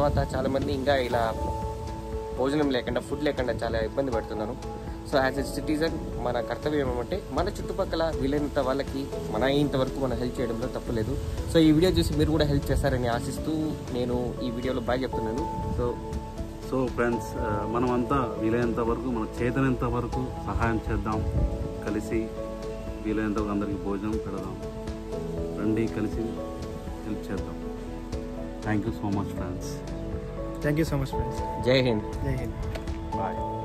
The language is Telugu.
తర్వాత చాలామంది ఇంకా ఇలా భోజనం లేకుండా ఫుడ్ లేకుండా చాలా ఇబ్బంది పడుతున్నారు సో యాజ్ ఎ సిటిజన్ మన కర్తవ్యం ఏమంటే మన చుట్టుపక్కల వీలైనంత వాళ్ళకి మన అయ్యేంత వరకు మనం హెల్ప్ చేయడంలో తప్పులేదు సో ఈ వీడియో చూసి మీరు కూడా హెల్ప్ చేస్తారని ఆశిస్తూ నేను ఈ వీడియోలో బాగా చెప్తున్నాను సో సో ఫ్రెండ్స్ మనమంతా వీలైనంత వరకు మనకు చేతనంత వరకు సహాయం చేద్దాం కలిసి వీలైనంత వరకు అందరికీ భోజనం పెడదాం రండి కలిసి హెల్ప్ చేద్దాం thank you so much friends thank you so much friends Jai Hind జై హింద్ బాయ్